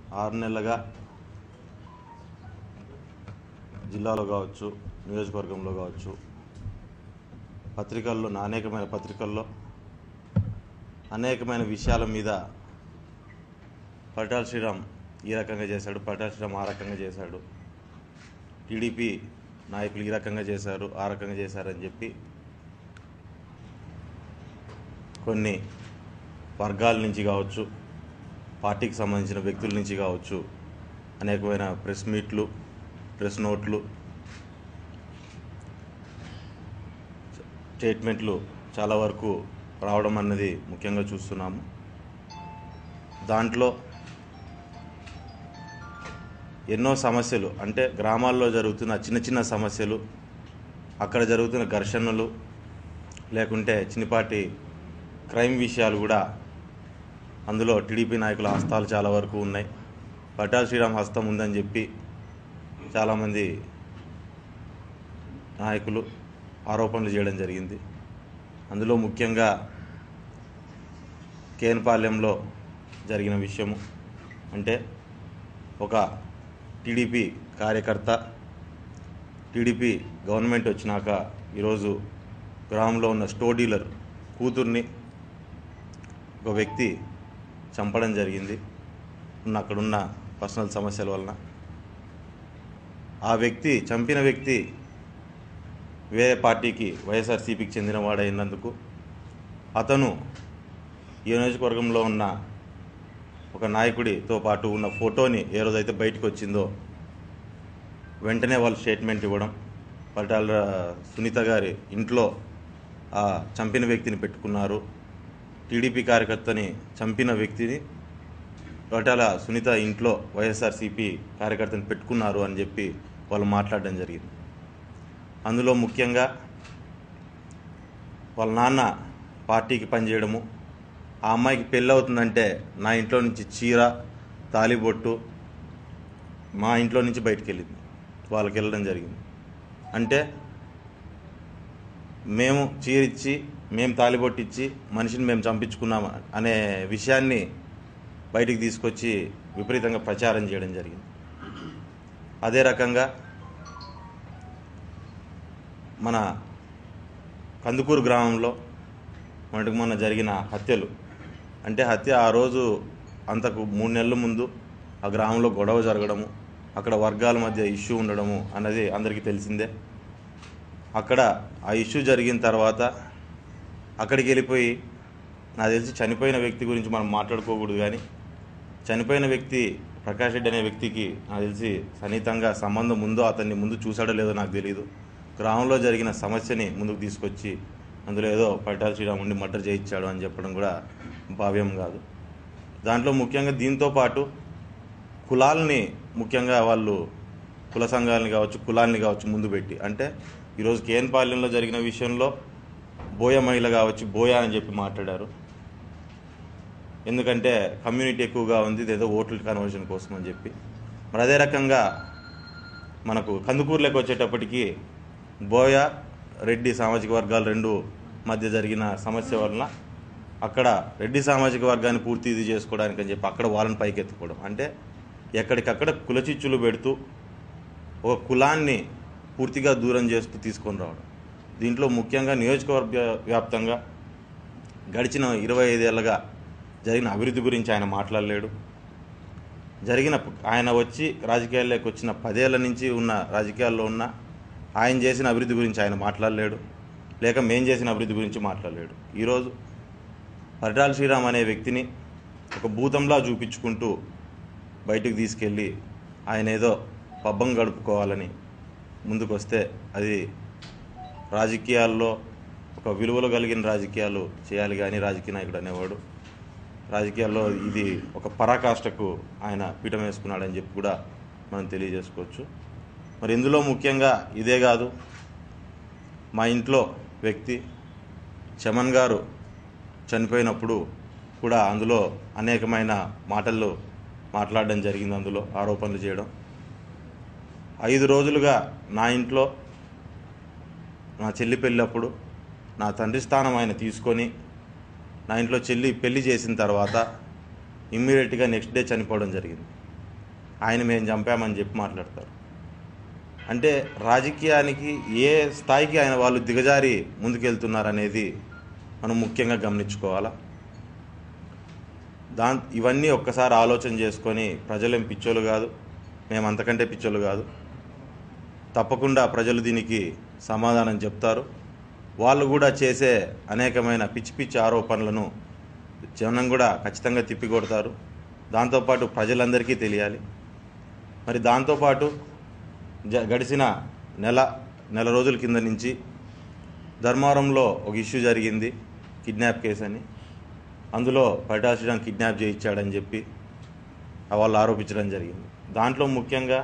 ఆరు నెలలుగా జిల్లాలో కావచ్చు నియోజకవర్గంలో కావచ్చు పత్రికల్లో అనేకమైన పత్రికల్లో అనేకమైన విషయాల మీద పటాల్ శ్రీరామ్ ఈ రకంగా చేశాడు పటాల్ శ్రీరామ్ ఆ రకంగా చేశాడు టీడీపీ నాయకులు ఈ రకంగా చేశారు ఆ రకంగా చేశారని చెప్పి కొన్ని వర్గాల నుంచి కావచ్చు పార్టీకి సంబంధించిన వ్యక్తుల నుంచి కావచ్చు అనేకమైన ప్రెస్ మీట్లు ప్రెస్ నోట్లు స్టేట్మెంట్లు చాలా వరకు రావడం అన్నది ముఖ్యంగా చూస్తున్నాము దాంట్లో ఎన్నో సమస్యలు అంటే గ్రామాల్లో జరుగుతున్న చిన్న చిన్న సమస్యలు అక్కడ జరుగుతున్న ఘర్షణలు లేకుంటే చిన్నపాటి క్రైమ్ విషయాలు కూడా అందులో టీడీపీ నాయకుల హస్తాలు చాలా వరకు ఉన్నాయి పటాల్ శ్రీరామ్ హస్తం ఉందని చెప్పి చాలామంది నాయకులు ఆరోపణలు చేయడం జరిగింది అందులో ముఖ్యంగా కేన్పాలెంలో జరిగిన విషయము అంటే ఒక టీడీపీ కార్యకర్త టీడీపీ గవర్నమెంట్ వచ్చినాక ఈరోజు గ్రామంలో ఉన్న స్టోర్ డీలర్ కూతుర్ని ఒక వ్యక్తి చంపడం జరిగింది ఉన్న అక్కడున్న పర్సనల్ సమస్యల వలన ఆ వ్యక్తి చంపిన వ్యక్తి వేరే పార్టీకి వైఎస్ఆర్సీపీకి చెందినవాడైనందుకు అతను ఈ నియోజకవర్గంలో ఉన్న ఒక నాయకుడితో పాటు ఉన్న ఫోటోని ఏ రోజైతే బయటకు వచ్చిందో వెంటనే వాళ్ళు స్టేట్మెంట్ ఇవ్వడం పటాల సునీత గారి ఇంట్లో ఆ చంపిన వ్యక్తిని పెట్టుకున్నారు టీడీపీ కార్యకర్తని చంపిన వ్యక్తిని పటాల సునీత ఇంట్లో వైఎస్ఆర్సీపీ కార్యకర్తని పెట్టుకున్నారు అని చెప్పి వాళ్ళు మాట్లాడడం జరిగింది అందులో ముఖ్యంగా వాళ్ళ నాన్న పార్టీకి పనిచేయడము ఆ అమ్మాయికి పెళ్ళి అవుతుందంటే నా ఇంట్లో నుంచి చీర తాలిబొట్టు మా ఇంట్లో నుంచి బయటికి వెళ్ళింది వాళ్ళకి వెళ్ళడం జరిగింది అంటే మేము చీరిచ్చి మేము తాలిబొట్టిచ్చి మనిషిని మేము చంపించుకున్నాం అనే విషయాన్ని బయటికి తీసుకొచ్చి విపరీతంగా ప్రచారం చేయడం జరిగింది అదే రకంగా మన కందుకూరు గ్రామంలో మొన్నటికి మొన్న జరిగిన హత్యలు అంటే హత్య ఆ రోజు అంతకు మూడు నెలల ముందు ఆ గ్రామంలో గొడవ జరగడము అక్కడ వర్గాల మధ్య ఇష్యూ ఉండడము అన్నది అందరికీ తెలిసిందే అక్కడ ఆ ఇష్యూ జరిగిన తర్వాత అక్కడికి వెళ్ళిపోయి నాకు తెలిసి చనిపోయిన వ్యక్తి గురించి మనం మాట్లాడుకోకూడదు కానీ చనిపోయిన వ్యక్తి ప్రకాష్ రెడ్డి అనే వ్యక్తికి నాకు తెలిసి సన్నిహితంగా సంబంధం ఉందో అతన్ని ముందు చూసాడో లేదో నాకు తెలియదు గ్రామంలో జరిగిన సమస్యని ముందుకు తీసుకొచ్చి అందులో ఏదో పట్టాల శ్రీరామ్ ఉండి మర్డర్ చేయించాడు అని చెప్పడం కూడా భావ్యం కాదు దాంట్లో ముఖ్యంగా దీంతో పాటు కులాలని ముఖ్యంగా వాళ్ళు కుల సంఘాలని కావచ్చు కులాలని కావచ్చు ముందు పెట్టి అంటే ఈరోజు కేన్పాలెంలో జరిగిన విషయంలో బోయ మహిళ కావచ్చు బోయ అని చెప్పి మాట్లాడారు ఎందుకంటే కమ్యూనిటీ ఎక్కువగా ఉంది ఇదేదో ఓట్ల కన్వర్షన్ కోసం అని చెప్పి మరి అదే రకంగా మనకు కందుకూరులోకి వచ్చేటప్పటికి బోయ రెడ్డి సామాజిక వర్గాలు రెండు మధ్య జరిగిన సమస్య వలన అక్కడ రెడ్డి సామాజిక వర్గాన్ని పూర్తి ఇది చేసుకోవడానికి అని చెప్పి అక్కడ వాళ్ళని పైకెత్తుకోవడం అంటే ఎక్కడికక్కడ కులచిచ్చులు పెడుతూ ఒక కులాన్ని పూర్తిగా దూరం చేస్తూ తీసుకొని రావడం దీంట్లో ముఖ్యంగా నియోజకవర్గ వ్యాప్తంగా గడిచిన ఇరవై ఐదేళ్లుగా జరిగిన అభివృద్ధి గురించి ఆయన మాట్లాడలేడు జరిగిన ఆయన వచ్చి రాజకీయాల్లోకి వచ్చిన పదేళ్ల నుంచి ఉన్న రాజకీయాల్లో ఉన్న ఆయన చేసిన అభివృద్ధి గురించి ఆయన మాట్లాడలేడు లేక మేం చేసిన అభివృద్ధి గురించి మాట్లాడలేడు ఈరోజు పరిటాల శ్రీరామ్ అనే వ్యక్తిని ఒక భూతంలా చూపించుకుంటూ బయటకు తీసుకెళ్ళి ఆయన ఏదో పబ్బం గడుపుకోవాలని ముందుకు వస్తే అది రాజకీయాల్లో ఒక విలువలు కలిగిన రాజకీయాలు చేయాలి కానీ రాజకీయ నాయకుడు అనేవాడు రాజకీయాల్లో ఇది ఒక పరాకాష్ఠకు ఆయన పీఠం వేసుకున్నాడని చెప్పి కూడా మనం తెలియజేసుకోవచ్చు మరి ఇందులో ముఖ్యంగా ఇదే కాదు మా ఇంట్లో వ్యక్తి చమన్ గారు చనిపోయినప్పుడు కూడా అందులో అనేకమైన మాటలు మాట్లాడడం జరిగింది అందులో ఆరోపణలు చేయడం ఐదు రోజులుగా నా ఇంట్లో నా చెల్లి పెళ్ళప్పుడు నా తండ్రి స్థానం ఆయన తీసుకొని నా ఇంట్లో చెల్లి పెళ్లి చేసిన తర్వాత ఇమ్మీడియట్గా నెక్స్ట్ డే చనిపోవడం జరిగింది ఆయన మేము చంపామని చెప్పి మాట్లాడతారు అంటే రాజకీయానికి ఏ స్థాయికి ఆయన వాళ్ళు దిగజారి ముందుకెళ్తున్నారనేది మనం ముఖ్యంగా గమనించుకోవాలా దా ఇవన్నీ ఒక్కసారి ఆలోచన చేసుకొని ప్రజలేం పిచ్చోళ్ళు కాదు మేము అంతకంటే పిచ్చోళ్ళు కాదు తప్పకుండా ప్రజలు దీనికి సమాధానం చెప్తారు వాళ్ళు కూడా చేసే అనేకమైన పిచ్చి పిచ్చి ఆరోపణలను జనం కూడా ఖచ్చితంగా తిప్పికొడతారు దాంతోపాటు ప్రజలందరికీ తెలియాలి మరి దాంతోపాటు జ గడిచిన నెల నెల రోజుల కింద నుంచి ధర్మవరంలో ఒక ఇష్యూ జరిగింది కిడ్నాప్ కేసు అని అందులో పరిటాల శ్రీరామ్ కిడ్నాప్ చేయించాడని చెప్పి వాళ్ళు ఆరోపించడం జరిగింది దాంట్లో ముఖ్యంగా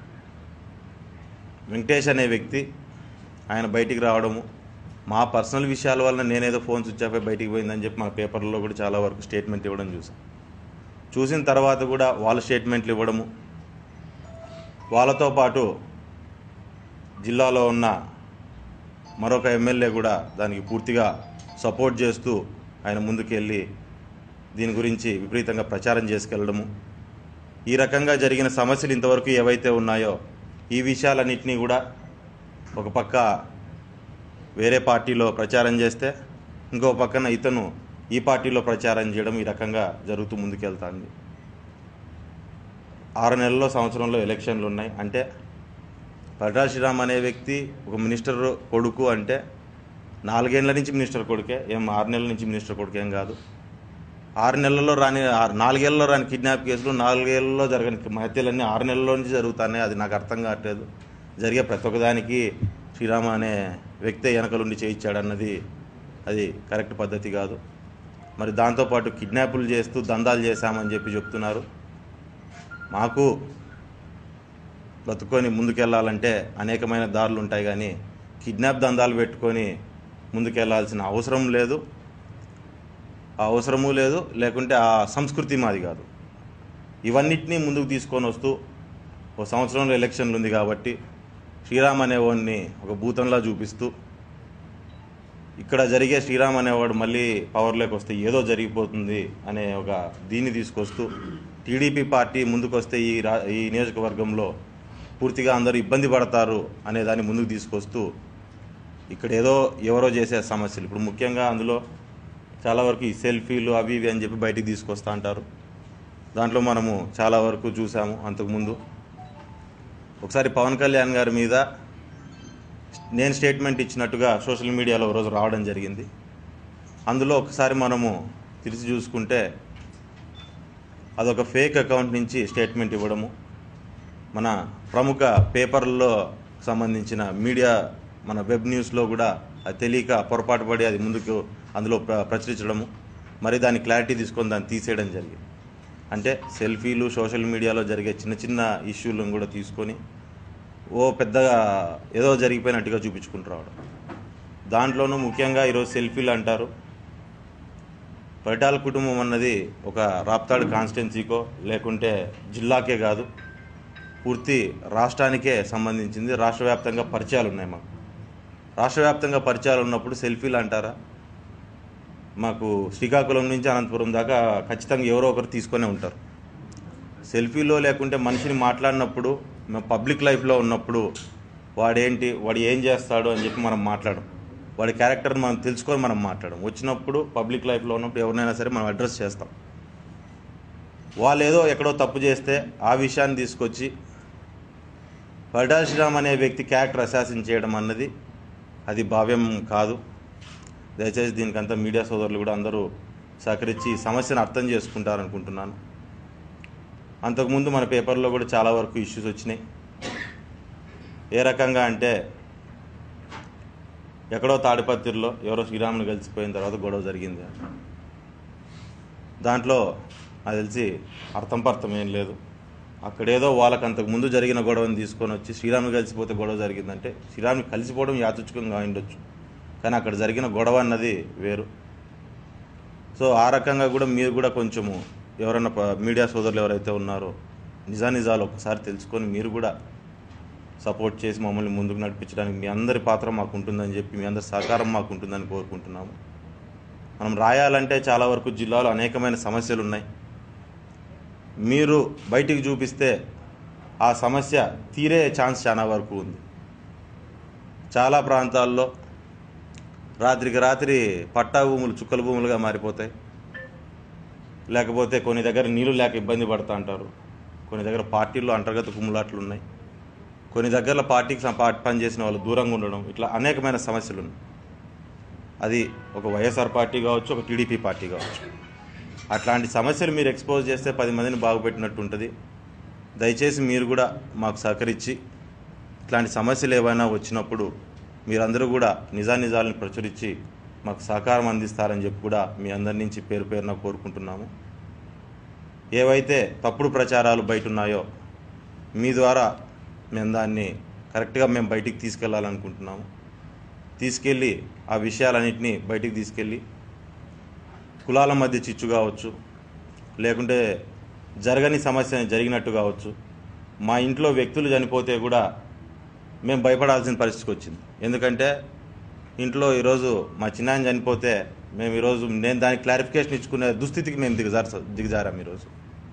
వెంకటేష్ అనే వ్యక్తి ఆయన బయటికి రావడము మా పర్సనల్ విషయాల వల్ల నేనేదో ఫోన్ స్విచ్ ఆఫ్ అయి బయటికి పోయిందని చెప్పి మా పేపర్లో కూడా చాలా వరకు స్టేట్మెంట్ ఇవ్వడం చూసాం చూసిన తర్వాత కూడా వాళ్ళ స్టేట్మెంట్లు ఇవ్వడము వాళ్ళతో పాటు జిల్లాలో ఉన్న మరొక ఎమ్మెల్యే కూడా దానికి పూర్తిగా సపోర్ట్ చేస్తూ ఆయన ముందుకెళ్ళి దీని గురించి విపరీతంగా ప్రచారం చేసుకెళ్ళడము ఈ రకంగా జరిగిన సమస్యలు ఇంతవరకు ఏవైతే ఉన్నాయో ఈ విషయాలన్నింటినీ కూడా ఒక పక్క వేరే పార్టీలో ప్రచారం చేస్తే ఇంకో పక్కన ఇతను ఈ పార్టీలో ప్రచారం చేయడం ఈ రకంగా జరుగుతూ ముందుకెళ్తాంది ఆరు నెలల్లో సంవత్సరంలో ఎలక్షన్లు ఉన్నాయి అంటే పరిటాల శ్రీరామ్ అనే వ్యక్తి ఒక మినిస్టర్ కొడుకు అంటే నాలుగేళ్ల నుంచి మినిస్టర్ కొడుకే ఏం ఆరు నెలల నుంచి మినిస్టర్ కొడుకు ఏం కాదు ఆరు నెలల్లో రాని ఆరు- నాలుగేళ్లలో రాని కిడ్నాప్ కేసులు నాలుగేళ్లలో జరగని హత్యలన్నీ ఆరు నెలల్లో నుంచి జరుగుతున్నాయి అది నాకు అర్థం కావట్లేదు జరిగే ప్రతి ఒక్కదానికి శ్రీరామ అనే వ్యక్తే వెనకలుండి చేయించాడన్నది అది కరెక్ట్ పద్ధతి కాదు మరి దాంతోపాటు కిడ్నాపులు చేస్తూ దందాలు చేశామని చెప్పి చెప్తున్నారు మాకు బ్రతుకొని ముందుకెళ్ళాలంటే అనేకమైన దారులు ఉంటాయి కానీ కిడ్నాప్ దందాలు పెట్టుకొని ముందుకెళ్లాల్సిన అవసరం లేదు ఆ అవసరము లేదు లేకుంటే ఆ సంస్కృతి మాది కాదు ఇవన్నిటినీ ముందుకు తీసుకొని వస్తూ ఒక సంవత్సరంలో ఎలక్షన్లు ఉంది కాబట్టి శ్రీరామ్ అనేవాడిని ఒక భూతంలా చూపిస్తూ ఇక్కడ జరిగే శ్రీరామ్ అనేవాడు మళ్ళీ పవర్లోకి వస్తే ఏదో జరిగిపోతుంది అనే ఒక దీన్ని తీసుకొస్తూ టీడీపీ పార్టీ ముందుకు వస్తే ఈ రా ఈ నియోజకవర్గంలో పూర్తిగా అందరూ ఇబ్బంది పడతారు అనే దాన్ని ముందుకు తీసుకొస్తూ ఇక్కడ ఏదో ఎవరో చేసే సమస్యలు ఇప్పుడు ముఖ్యంగా అందులో చాలా వరకు ఈ సెల్ఫీలు అవి ఇవి అని చెప్పి బయటికి తీసుకొస్తా అంటారు దాంట్లో మనము చాలా వరకు చూసాము అంతకుముందు ఒకసారి పవన్ కళ్యాణ్ గారి మీద నేను స్టేట్మెంట్ ఇచ్చినట్టుగా సోషల్ మీడియాలో ఒక రోజు రావడం జరిగింది అందులో ఒకసారి మనము తిరిగి చూసుకుంటే అదొక ఫేక్ అకౌంట్ నుంచి స్టేట్మెంట్ ఇవ్వడము మన ప్రముఖ పేపర్లలో సంబంధించిన మీడియా మన వెబ్ న్యూస్లో కూడా అది తెలియక పొరపాటు పడి అది ముందుకు అందులో ప్ర- ప్రచురించడము మరి దాని క్లారిటీ తీసుకొని దాన్ని తీసేయడం జరిగింది అంటే సెల్ఫీలు సోషల్ మీడియాలో జరిగే చిన్న చిన్న ఇష్యూలను కూడా తీసుకొని ఓ పెద్దగా ఏదో జరిగిపోయినట్టుగా చూపించుకుంటూ రావడం దాంట్లోనూ ముఖ్యంగా ఈరోజు సెల్ఫీలు అంటారు పరిటాల కుటుంబం అన్నది ఒక రాప్తాడు కాన్స్టిట్యున్సీకో లేకుంటే జిల్లాకే కాదు పూర్తి రాష్ట్రానికే సంబంధించింది రాష్ట్ర వ్యాప్తంగా పరిచయాలు ఉన్నాయి మాకు రాష్ట్ర వ్యాప్తంగా పరిచయాలు ఉన్నప్పుడు సెల్ఫీలు అంటారా మాకు శ్రీకాకుళం నుంచి అనంతపురం దాకా ఖచ్చితంగా ఎవరో ఒకరు తీసుకొనే ఉంటారు సెల్ఫీలో లేకుంటే మనిషిని మాట్లాడినప్పుడు మేము పబ్లిక్ లైఫ్లో ఉన్నప్పుడు వాడేంటి వాడు ఏం చేస్తాడు అని చెప్పి మనం మాట్లాడం వాడి క్యారెక్టర్ మనం తెలుసుకొని మనం మాట్లాడడం వచ్చినప్పుడు పబ్లిక్ లైఫ్లో ఉన్నప్పుడు ఎవరినైనా సరే మనం అడ్రస్ చేస్తాం వాళ్ళు ఏదో ఎక్కడో తప్పు చేస్తే ఆ విషయాన్ని తీసుకొచ్చి పరిటాల శ్రీరామ్ అనే వ్యక్తి క్యారెక్టర్ అసాసిన్ చేయడం అన్నది అది భావ్యం కాదు దయచేసి దీనికంతా మీడియా సోదరులు కూడా అందరూ సహకరించి ఈ సమస్యను అర్థం చేసుకుంటారనుకుంటున్నాను అంతకుముందు మన పేపర్లో కూడా చాలా వరకు ఇష్యూస్ వచ్చినాయి ఏ రకంగా అంటే ఎక్కడో తాడిపత్రిలో ఎవరో శ్రీరాముని కలిసిపోయిన తర్వాత గొడవ జరిగింది దాంట్లో నాకు తెలిసి అర్థం పర్థం ఏం లేదు అక్కడేదో వాళ్ళకి అంతకు ముందు జరిగిన గొడవని తీసుకొని వచ్చి శ్రీరాముని కలిసిపోతే గొడవ జరిగిందంటే శ్రీరాముని కలిసిపోవడం యాదృచ్ఛికంగా ఉండొచ్చు కానీ అక్కడ జరిగిన గొడవ అన్నది వేరు సో ఆ రకంగా కూడా మీరు కూడా కొంచెము ఎవరైనా ప- మీడియా సోదరులు ఎవరైతే ఉన్నారో నిజానిజాలు ఒకసారి తెలుసుకొని మీరు కూడా సపోర్ట్ చేసి మమ్మల్ని ముందుకు నడిపించడానికి మీ అందరి పాత్ర మాకు ఉంటుందని చెప్పి మీ అందరి సహకారం మాకు ఉంటుందని కోరుకుంటున్నాము మనం రాయాలంటే చాలా వరకు జిల్లాలో అనేకమైన సమస్యలు ఉన్నాయి మీరు బయటికి చూపిస్తే ఆ సమస్య తీరే ఛాన్స్ చాలా వరకు ఉంది చాలా ప్రాంతాల్లో రాత్రికి రాత్రి పట్టా భూములు చుక్కల భూములుగా మారిపోతాయి లేకపోతే కొన్ని దగ్గర నీళ్లు లేక ఇబ్బంది పడుతూ అంటారు కొన్ని దగ్గర పార్టీల్లో అంతర్గత కుమ్ములాట్లు ఉన్నాయి కొన్ని దగ్గరలో పార్టీకి సం- పార్టీ పనిచేసిన వాళ్ళు దూరంగా ఉండడం ఇట్లా అనేకమైన సమస్యలు ఉన్నాయి అది ఒక వైఎస్ఆర్ పార్టీ కావచ్చు ఒక టీడీపీ పార్టీ కావచ్చు అట్లాంటి సమస్యలు మీరు ఎక్స్పోజ్ చేస్తే పది మందిని బాగుపెట్టినట్టు ఉంటుంది దయచేసి మీరు కూడా మాకు సహకరించి ఇట్లాంటి సమస్యలు ఏవైనా వచ్చినప్పుడు మీరందరూ కూడా నిజానిజాలను ప్రచురించి మాకు సహకారం అందిస్తారని చెప్పి కూడా మీ అందరి నుంచి పేరు పేరున కోరుకుంటున్నాము ఏవైతే తప్పుడు ప్రచారాలు బయట ఉన్నాయో మీ ద్వారా మేము దాన్ని కరెక్ట్గా మేము బయటికి తీసుకెళ్లాలనుకుంటున్నాము తీసుకెళ్ళి ఆ విషయాలన్నింటినీ బయటికి తీసుకెళ్ళి కులాల మధ్య చిచ్చు కావచ్చు లేకుంటే జరగని సమస్య జరిగినట్టు కావచ్చు మా ఇంట్లో వ్యక్తులు చనిపోతే కూడా మేము భయపడాల్సిన పరిస్థితికి వచ్చింది ఎందుకంటే ఇంట్లో ఈరోజు మా చిన్నాయన చనిపోతే మేము ఈరోజు నేను దానికి క్లారిఫికేషన్ ఇచ్చుకునే దుస్థితికి మేము దిగజార దిగజారాం ఈరోజు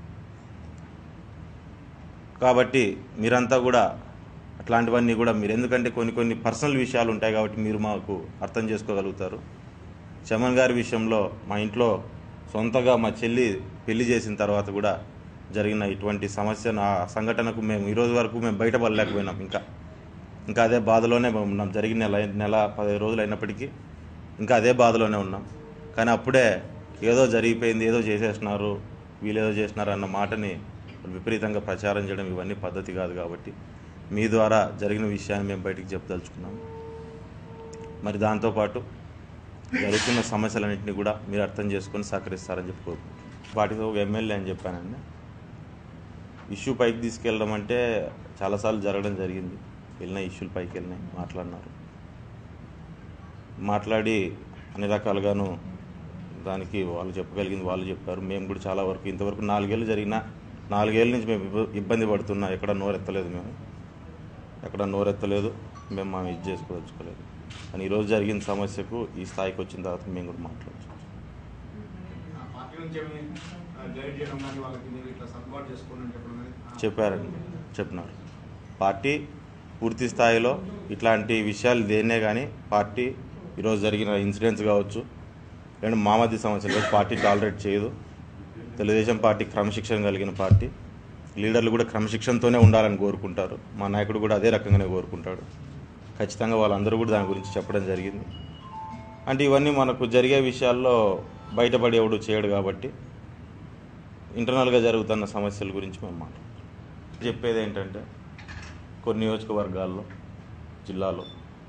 కాబట్టి మీరంతా కూడా అట్లాంటివన్నీ కూడా మీరు ఎందుకంటే కొన్ని కొన్ని పర్సనల్ విషయాలు ఉంటాయి కాబట్టి మీరు మాకు అర్థం చేసుకోగలుగుతారు చమన్ గారి విషయంలో మా ఇంట్లో సొంతగా మా చెల్లి పెళ్లి చేసిన తర్వాత కూడా జరిగిన ఇటువంటి సమస్య ఆ సంఘటనకు మేము ఈరోజు వరకు మేము బయటపడలేకపోయినాం ఇంకా ఇంకా అదే బాధలోనే మేము ఉన్నాం జరిగిన నెల నెల పదిహేను రోజులు అయినప్పటికీ ఇంకా అదే బాధలోనే ఉన్నాం కానీ అప్పుడే ఏదో జరిగిపోయింది ఏదో చేసేసినారు వీళ్ళు ఏదో చేసినారు అన్న మాటని విపరీతంగా ప్రచారం చేయడం ఇవన్నీ పద్ధతి కాదు కాబట్టి మీ ద్వారా జరిగిన విషయాన్ని మేము బయటికి చెప్పదలుచుకున్నాము మరి దాంతోపాటు జరుగుతున్న సమస్యలన్నింటినీ కూడా మీరు అర్థం చేసుకొని సహకరిస్తారని చెప్పి కోరుకుంటున్నాను వాటితో ఒక ఎమ్మెల్యే అని చెప్పానండి ఇష్యూ పైకి తీసుకెళ్ళడం అంటే చాలాసార్లు జరగడం జరిగింది వెళ్ళిన ఇష్యూలు పైకి వెళ్ళినాయి మాట్లాడినారు మాట్లాడి అన్ని రకాలుగాను దానికి వాళ్ళు చెప్పగలిగింది వాళ్ళు చెప్పారు మేము కూడా చాలా వరకు ఇంతవరకు నాలుగేళ్ళు జరిగిన నాలుగేళ్ళ నుంచి మేము ఇబ్బ- ఇబ్బంది పడుతున్నా ఎక్కడ నోరెత్తలేదు మేము ఎక్కడ నోరెత్తలేదు మేము మా ఇది చేసుకోదలుచుకోలేదు కానీ ఈరోజు జరిగిన సమస్యకు ఈ స్థాయికి వచ్చిన తర్వాత మేము కూడా మాట్లాడచ్చు ఆ పార్టీ నుంచి ఏమి గైడ్ చేయడం కానీ వాళ్ళకి మీరు ఇట్లా సర్దుబాటు చేసుకోండి అని చెప్పడం కానీ ఆ, చెప్పారండి చెప్పినారు పార్టీ పూర్తి స్థాయిలో ఇట్లాంటి విషయాలు దేన్నే కానీ పార్టీ ఈరోజు జరిగిన ఇన్సిడెంట్స్ కావచ్చు లేదంటే మా మధ్య సమస్యలు కావచ్చు, పార్టీ టాలరేట్ చేయదు తెలుగుదేశం పార్టీ క్రమశిక్షణ కలిగిన పార్టీ లీడర్లు కూడా క్రమశిక్షణతోనే ఉండాలని కోరుకుంటారు మా నాయకుడు కూడా అదే రకంగానే కోరుకుంటాడు ఖచ్చితంగా వాళ్ళందరూ కూడా దాని గురించి చెప్పడం జరిగింది అంటే ఇవన్నీ మనకు జరిగే విషయాల్లో బయటపడి ఎవడు చేయడు కాబట్టి ఇంటర్నల్గా జరుగుతున్న సమస్యల గురించి మేము మాట్లాడుతాం చెప్పేది ఏంటంటే కొన్ని నియోజకవర్గాల్లో జిల్లాలో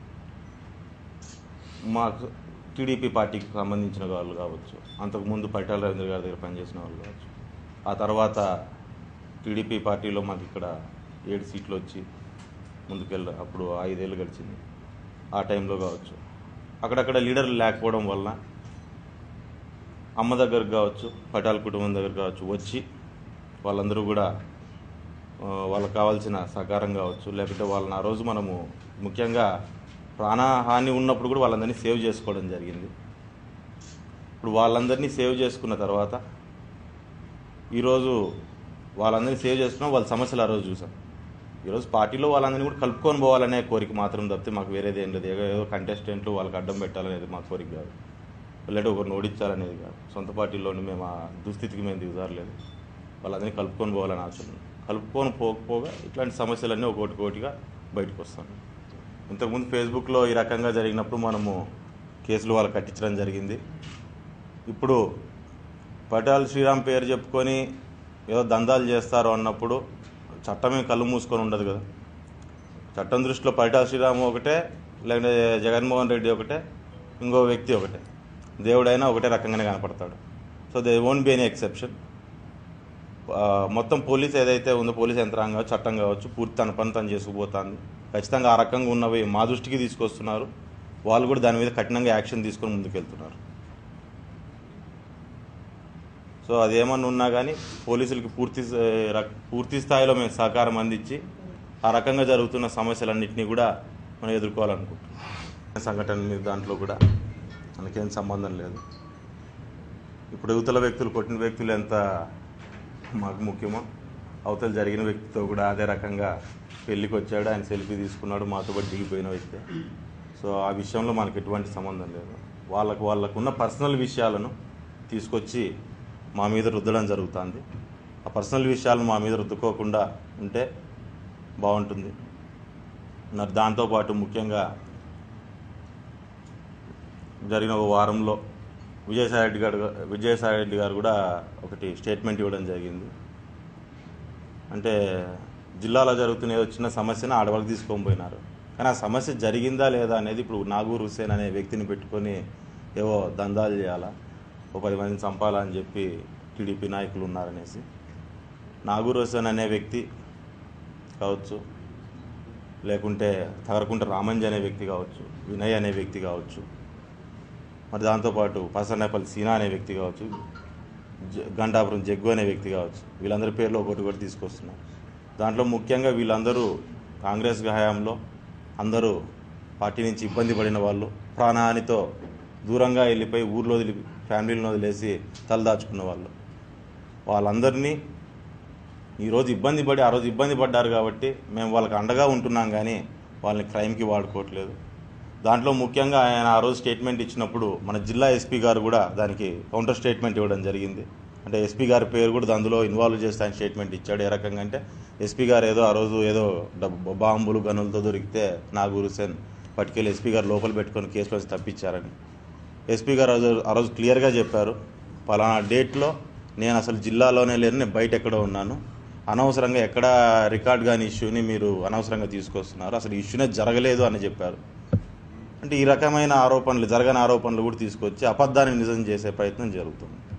మాకు టీడీపీ పార్టీకి సంబంధించిన వాళ్ళు కావచ్చు అంతకుముందు పైటాల రవీంద్ర గారి దగ్గర పనిచేసిన వాళ్ళు కావచ్చు ఆ తర్వాత టీడీపీ పార్టీలో మాకు ఇక్కడ ఏడు సీట్లు వచ్చి ముందుకెళ్ళ అప్పుడు ఐదేళ్ళు గడిచింది ఆ టైంలో కావచ్చు అక్కడక్కడ లీడర్లు లేకపోవడం వల్ల అమ్మ దగ్గరకు కావచ్చు పటాల కుటుంబం దగ్గర కావచ్చు వచ్చి వాళ్ళందరూ కూడా ఆ, వాళ్ళకి కావాల్సిన సహకారం కావచ్చు లేకపోతే వాళ్ళని ఆ రోజు మనము ముఖ్యంగా ప్రాణహాని ఉన్నప్పుడు కూడా వాళ్ళందరినీ సేవ్ చేసుకోవడం జరిగింది ఇప్పుడు వాళ్ళందరినీ సేవ్ చేసుకున్న తర్వాత ఈరోజు వాళ్ళందరినీ సేవ్ చేసుకున్నాం వాళ్ళ సమస్యలు ఆ రోజు చూసాం ఈరోజు పార్టీలో వాళ్ళందరినీ కూడా కలుపుకొని పోవాలనే కోరిక మాత్రం తప్పితే మాకు వేరేది ఏం లేదు ఏదో ఏదో కంటెస్టెంట్లు వాళ్ళకి అడ్డం పెట్టాలనేది మా కోరిక కాదు లేదంటే ఒకరిని ఓడించాలనేది కాదు సొంత పార్టీలోని మేము ఆ దుస్థితికి మేము దిగుదారలేదు వాళ్ళందరినీ కలుపుకొని పోవాలని ఆశ ఉంది కలుపుకొని పోకపోగా ఇట్లాంటి సమస్యలన్నీ ఒకటి ఒకటిగా బయటకు వస్తాను ఇంతకుముందు ఫేస్బుక్లో ఈ రకంగా జరిగినప్పుడు మనము కేసులు వాళ్ళు కట్టించడం జరిగింది ఇప్పుడు పటాల్ శ్రీరామ్ పేరు చెప్పుకొని ఏదో దందాలు చేస్తారు అన్నప్పుడు చట్టమే కళ్ళు మూసుకొని ఉండదు కదా చట్టం దృష్టిలో పరిటాల శ్రీరాము ఒకటే లేకుంటే జగన్మోహన్ రెడ్డి ఒకటే ఇంకో వ్యక్తి ఒకటే దేవుడైనా ఒకటే రకంగానే కనపడతాడు so they won't be any exception మొత్తం పోలీస్ ఏదైతే ఉందో పోలీస్ యంత్రాంగం కావచ్చు, చట్టం కావచ్చు పూర్తి తన పని తను చేసుకుపోతుంది ఖచ్చితంగా ఆ రకంగా ఉన్నవి మా దృష్టికి తీసుకొస్తున్నారు వాళ్ళు కూడా దాని మీద కఠినంగా యాక్షన్ తీసుకొని ముందుకెళ్తున్నారు సో అదేమన్నా ఉన్నా కానీ పోలీసులకి పూర్తి స్థా- రక్- పూర్తి స్థాయిలో మేము సహకారం అందించి ఆ రకంగా జరుగుతున్న సమస్యలన్నింటినీ కూడా మనం ఎదుర్కోవాలనుకుంటున్నాం సంఘటన మీద దాంట్లో కూడా మనకేం సంబంధం లేదు ఇప్పుడు యువతల వ్యక్తులు కొట్టిన వ్యక్తులు ఎంత మాకు ముఖ్యమో అవతల జరిగిన వ్యక్తితో కూడా అదే రకంగా పెళ్ళికి వచ్చాడు ఆయన సెల్ఫీ తీసుకున్నాడు మాతో పాటు దిగిపోయిన వ్యక్తి సో ఆ విషయంలో మనకు ఎటువంటి సంబంధం లేదు వాళ్ళకు వాళ్ళకున్న పర్సనల్ విషయాలను తీసుకొచ్చి మా మీద రుద్దడం జరుగుతుంది ఆ పర్సనల్ విషయాలను మా మీద రుద్దుకోకుండా ఉంటే బాగుంటుంది మరి దాంతోపాటు ముఖ్యంగా జరిగిన ఒక వారంలో విజయసాయి రెడ్డి గారు విజయసాయి రెడ్డి గారు కూడా ఒకటి స్టేట్మెంట్ ఇవ్వడం జరిగింది అంటే జిల్లాలో జరుగుతున్న ఏదో చిన్న సమస్యను ఆడవాళ్ళకి తీసుకొని పోయినారు కానీ ఆ సమస్య జరిగిందా లేదా అనేది ఇప్పుడు నాగూర్ హుసేన్ అనే వ్యక్తిని పెట్టుకొని ఏవో దందాలు చేయాలా ఒక పది మందిని చంపాలని చెప్పి టీడీపీ నాయకులు ఉన్నారనేసి నాగూర్ హుసేన్ అనే వ్యక్తి కావచ్చు లేకుంటే తగరకుంట రామంజి అనే వ్యక్తి కావచ్చు వినయ్ అనే వ్యక్తి కావచ్చు మరి దాంతోపాటు పసనేపల్లి సీనా అనే వ్యక్తి కావచ్చు జ- గంటాపురం జగ్గు అనే వ్యక్తి కావచ్చు వీళ్ళందరి పేర్లు ఒకటి ఒకటి తీసుకొస్తున్నారు దాంట్లో ముఖ్యంగా వీళ్ళందరూ కాంగ్రెస్ హయాంలో అందరూ పార్టీ నుంచి ఇబ్బంది పడిన వాళ్ళు ప్రాణహానితో దూరంగా వెళ్ళిపోయి ఊర్లో వదిలి ఫ్యామిలీలను వదిలేసి తలదాచుకున్న వాళ్ళు వాళ్ళందరినీ ఈరోజు ఇబ్బంది పడి ఆ రోజు ఇబ్బంది పడ్డారు కాబట్టి మేము వాళ్ళకి అండగా ఉంటున్నాం కానీ వాళ్ళని క్రైమ్కి వాడుకోవట్లేదు దాంట్లో ముఖ్యంగా ఆయన ఆ రోజు స్టేట్మెంట్ ఇచ్చినప్పుడు మన జిల్లా ఎస్పీ గారు కూడా దానికి కౌంటర్ స్టేట్మెంట్ ఇవ్వడం జరిగింది అంటే ఎస్పీ గారి పేరు కూడా అందులో ఇన్వాల్వ్ చేస్తే ఆయన స్టేట్మెంట్ ఇచ్చాడు ఏ రకంగా అంటే ఎస్పీ గారు ఏదో ఆ రోజు ఏదో డబ్బు బాంబులు గనులతో దొరికితే నాగూర్ హుసేన్ పట్టుకెళ్ళి ఎస్పీ గారు లోపల పెట్టుకొని కేసులో తప్పించారని ఎస్పీ గారు ఆ రోజు ఆ రోజు క్లియర్గా చెప్పారు పలానా డేట్లో నేను అసలు జిల్లాలోనే లేను నేను బయట ఎక్కడో ఉన్నాను అనవసరంగా ఎక్కడ రికార్డ్ కాని ఇష్యూని మీరు అనవసరంగా తీసుకొస్తున్నారు అసలు ఇష్యూనే జరగలేదు అని చెప్పారు అంటే ఈ రకమైన ఆరోపణలు జరగని ఆరోపణలు కూడా తీసుకొచ్చి అబద్ధాన్ని నిజం చేసే ప్రయత్నం జరుగుతుంది